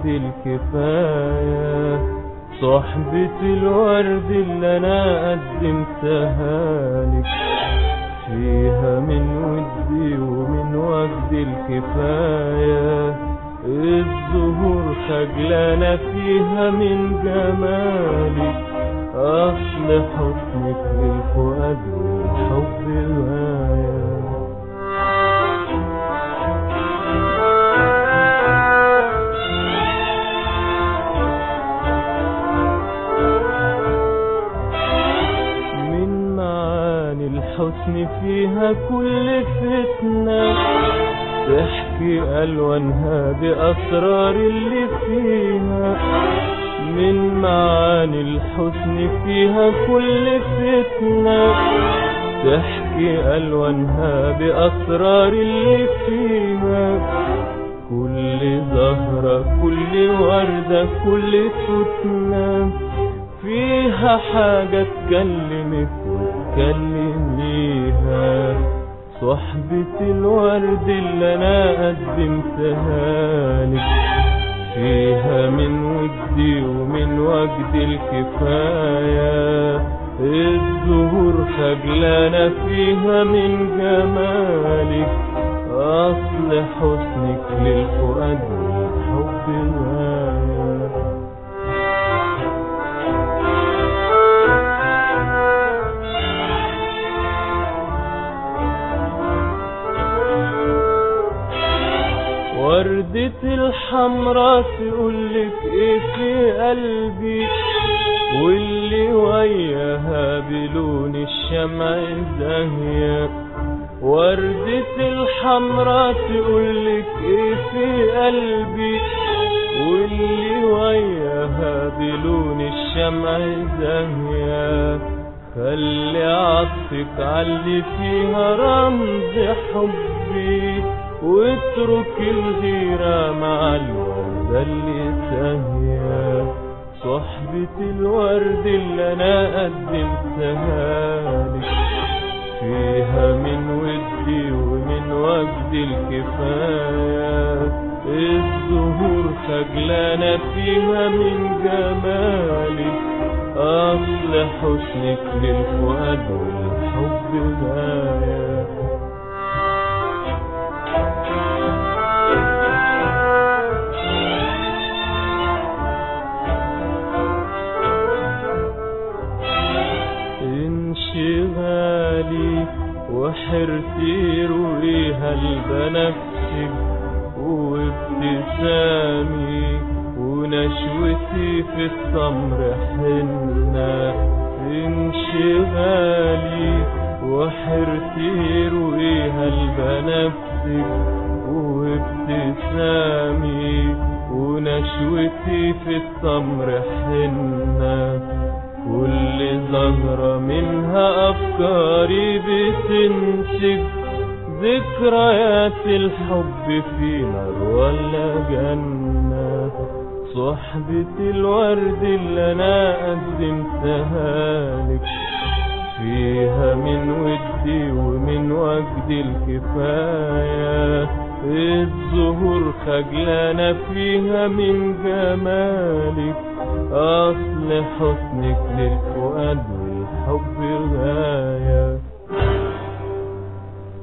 وجد الكفاية صحبة الورد اللي انا قدمتها لك فيها من ودي ومن وجد الكفاية الزهور خجلانة فيها من جمالك أصل حسنك للفؤاد والحب غاية من معاني الحسن فيها كل فتنة تحكي ألوانها بأسرار اللي فيها من معاني الحسن فيها كل فتنة تحكي ألوانها بأسرار اللي فيها كل زهرة كل وردة كل فتنة فيها حاجة تكلمك وتكلميها صحبة الورد اللي أنا قدمتها لك فيها من ودي ومن وجد الكفاية الزهور خجلانة فيها من جمالك أصل حسنك للفؤاد والحب غاية وردة الحمرا تقولك ايه في قلبي واللي وياها بلون الشمع زاهية وردة الحمرا تقولك ايه في قلبي واللي وياها بلون الشمع زاهية خلي عطفك علي فيها رمز حبي واترك الغيرة مع الوردة اللي ساهية صحبة الورد اللي انا قدمتها لك فيها من ودي ومن وجد الكفاية الزهور خجلانة فيها من جمالك أصل حسنك للفؤاد والحب غاية انشغالي وحرتي رويها البنفسج وابتسامي ونشوتي في التمر حنة انشغالي وحرتي رويها البنفسج وابتسامي ونشوتي في التمر حنة كل زهرة منها أفكاري بتنتج ذكريات الحب في نار ولا جنة صحبة الورد اللي أنا قدمتها لك فيها من ودي ومن وجد الكفاية الزهور خجلانة فيها من جمالك أصل حسنك للفؤاد والحب غاية